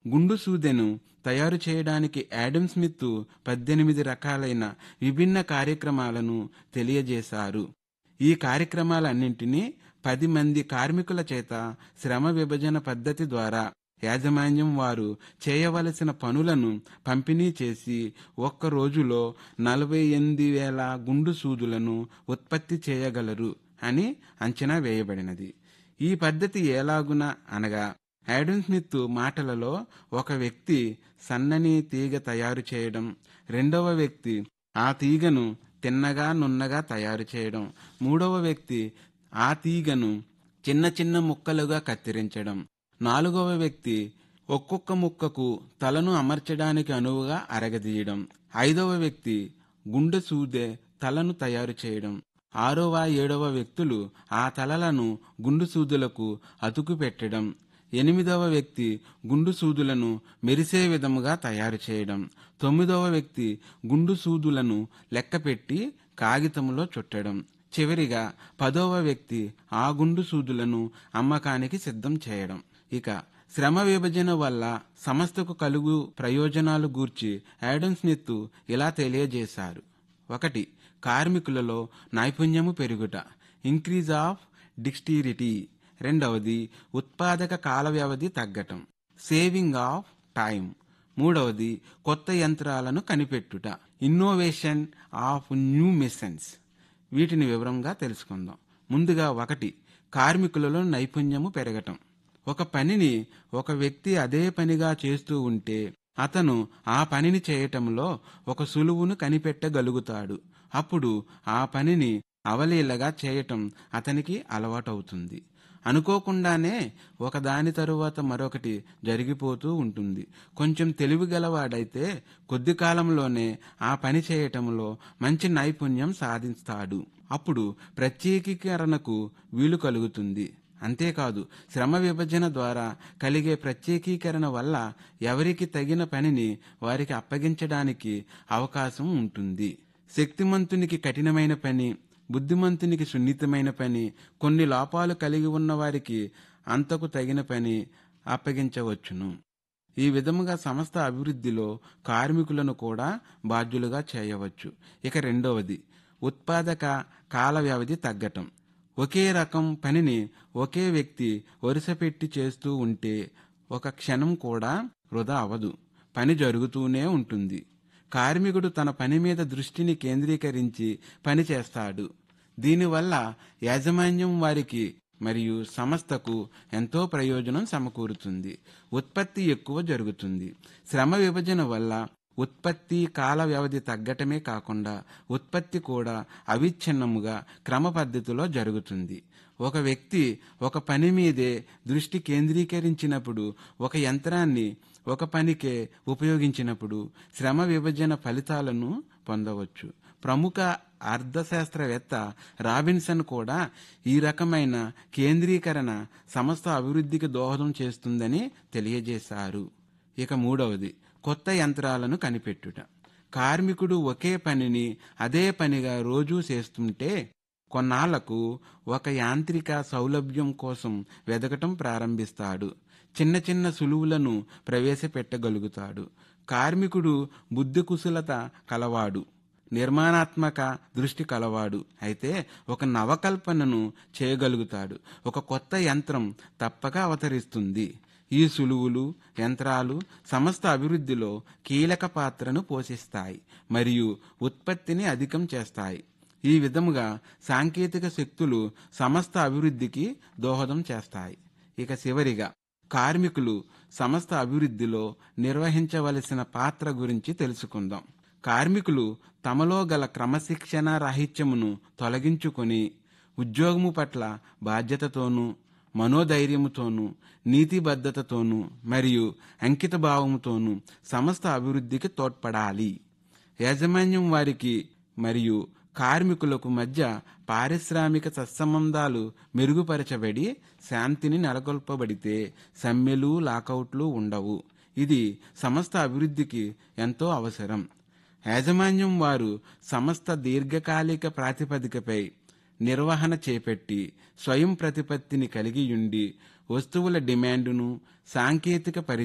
గుండు సూదెను తయారు చేయడానికి యాడమ్ స్మిత్ పద్దెనిమిది రకాలైన విభిన్న కార్యక్రమాలను తెలియజేశారు ఈ కార్యక్రమాలన్నింటినీ పది మంది కార్మికుల చేత శ్రమ విభజన పద్ధతి ద్వారా యాజమాన్యం వారు చేయవలసిన పనులను పంపిణీ చేసి ఒక్క రోజులో నలభై ఎనిమిది వేల గుండు సూదులను ఉత్పత్తి చేయగలరు అని అంచనా వేయబడినది ఈ పద్ధతి ఎలాగున అనగా యాడమ్ స్మిత్ మాటలలో ఒక వ్యక్తి సన్నని తీగ తయారు చేయడం రెండవ వ్యక్తి ఆ తీగను తిన్నగా నున్నగా తయారు చేయడం మూడవ వ్యక్తి ఆ తీగను చిన్న చిన్న ముక్కలుగా కత్తిరించడం నాలుగవ వ్యక్తి ఒక్కొక్క ముక్కకు తలను అమర్చడానికి అనువుగా అరగదీయడం ఐదవ వ్యక్తి గుండె సూదే తలను తయారు చేయడం ఆరవ ఏడవ వ్యక్తులు ఆ తలలను గుండు సూదులకు అతుకు పెట్టడం ఎనిమిదవ వ్యక్తి గుండు సూదులను మెరిసే విధముగా తయారు చేయడం తొమ్మిదవ వ్యక్తి గుండు సూదులను లెక్కపెట్టి కాగితంలో చుట్టడం చివరిగా పదవ వ్యక్తి ఆ గుండు సూదులను అమ్మకానికి సిద్ధం చేయడం ఇక శ్రమ విభజన వల్ల సంస్థకు కలుగు ప్రయోజనాలు గూర్చి యాడమ్ స్మిత్ ఇలా తెలియజేశారు ఒకటి కార్మికులలో నైపుణ్యము పెరుగుట ఇంక్రీజ్ ఆఫ్ డిక్స్టిరిటీ రెండవది ఉత్పాదక కాల వ్యవధి తగ్గటం సేవింగ్ ఆఫ్ టైం మూడవది కొత్త యంత్రాలను కనిపెట్టుట ఇన్నోవేషన్ ఆఫ్ న్యూ మిషన్స్ వీటిని వివరంగా తెలుసుకుందాం ముందుగా ఒకటి కార్మికులలో నైపుణ్యము పెరగటం ఒక పనిని ఒక వ్యక్తి అదే పనిగా చేస్తూ ఉంటే అతను ఆ పనిని చేయటంలో ఒక సులువును కనిపెట్టగలుగుతాడు అప్పుడు ఆ పనిని అవలీలగా చేయటం అతనికి అలవాటవుతుంది అనుకోకుండానే ఒకదాని తరువాత మరొకటి జరిగిపోతూ ఉంటుంది కొంచెం తెలివి గలవాడైతే కొద్ది కాలంలోనే ఆ పని చేయటంలో మంచి నైపుణ్యం సాధిస్తాడు అప్పుడు ప్రత్యేకీకరణకు వీలు కలుగుతుంది అంతేకాదు శ్రమ విభజన ద్వారా కలిగే ప్రత్యేకీకరణ వల్ల ఎవరికి తగిన పనిని వారికి అప్పగించడానికి అవకాశం ఉంటుంది శక్తిమంతునికి కఠినమైన పని బుద్ధిమంతునికి సున్నితమైన పని కొన్ని లోపాలు కలిగి ఉన్న వారికి అంతకు తగిన పని అప్పగించవచ్చును ఈ విధముగా సంస్థ అభివృద్ధిలో కార్మికులను కూడా బాధ్యులుగా చేయవచ్చు ఇక రెండవది ఉత్పాదక కాల వ్యవధి తగ్గటం ఒకే రకం పనిని ఒకే వ్యక్తి వరుసపెట్టి చేస్తూ ఉంటే ఒక క్షణం కూడా వృధా అవదు పని జరుగుతూనే ఉంటుంది కార్మికుడు తన పని మీద దృష్టిని కేంద్రీకరించి పని చేస్తాడు దీనివల్ల యాజమాన్యం వారికి మరియు సంస్థకు ఎంతో ప్రయోజనం సమకూరుతుంది ఉత్పత్తి ఎక్కువ జరుగుతుంది శ్రమ విభజన వల్ల ఉత్పత్తి కాల వ్యవధి తగ్గటమే కాకుండా ఉత్పత్తి కూడా అవిచ్ఛిన్నముగా క్రమ పద్ధతిలో జరుగుతుంది ఒక వ్యక్తి ఒక పని మీదే దృష్టి కేంద్రీకరించినప్పుడు ఒక యంత్రాన్ని ఒక పనికే ఉపయోగించినప్పుడు శ్రమ విభజన ఫలితాలను పొందవచ్చు ప్రముఖ అర్థశాస్త్రవేత్త రాబిన్సన్ కూడా ఈ రకమైన కేంద్రీకరణ సంస్థ అభివృద్ధికి దోహదం చేస్తుందని తెలియజేశారు ఇక మూడవది కొత్త యంత్రాలను కనిపెట్టుట కార్మికుడు ఒకే పనిని అదే పనిగా రోజూ చేస్తుంటే కొన్నాళ్లకు ఒక యాంత్రిక సౌలభ్యం కోసం వెదకటం ప్రారంభిస్తాడు చిన్న చిన్న సులువులను ప్రవేశపెట్టగలుగుతాడు కార్మికుడు బుద్ధి కుశలత కలవాడు నిర్మాణాత్మక దృష్టి కలవాడు అయితే ఒక నవకల్పనను చేయగలుగుతాడు ఒక కొత్త యంత్రం తప్పక అవతరిస్తుంది ఈ సులువులు యంత్రాలు సమస్త అభివృద్ధిలో కీలక పాత్రను పోషిస్తాయి మరియు ఉత్పత్తిని అధికం చేస్తాయి ఈ విధముగా సాంకేతిక శక్తులు సమస్త అభివృద్ధికి దోహదం చేస్తాయి ఇక చివరిగా కార్మికులు సమస్త అభివృద్ధిలో నిర్వహించవలసిన పాత్ర గురించి తెలుసుకుందాం కార్మికులు తమలో గల క్రమశిక్షణ రాహిత్యమును తొలగించుకొని ఉద్యోగము పట్ల బాధ్యతతోనూ మనోధైర్యముతోనూ నీతిబద్ధతతోనూ మరియు అంకిత భావముతోనూ సమస్త అభివృద్ధికి తోడ్పడాలి యాజమాన్యం వారికి మరియు కార్మికులకు మధ్య పారిశ్రామిక సత్సంబంధాలు మెరుగుపరచబడి శాంతిని నెలకొల్పబడితే సమ్మెలు లాకౌట్లు ఉండవు ఇది సమస్త అభివృద్ధికి ఎంతో అవసరం యాజమాన్యం వారు సమస్త దీర్ఘకాలిక ప్రాతిపదికపై నిర్వహణ చేపట్టి స్వయం ప్రతిపత్తిని కలిగి ఉండి వస్తువుల డిమాండును సాంకేతిక పరి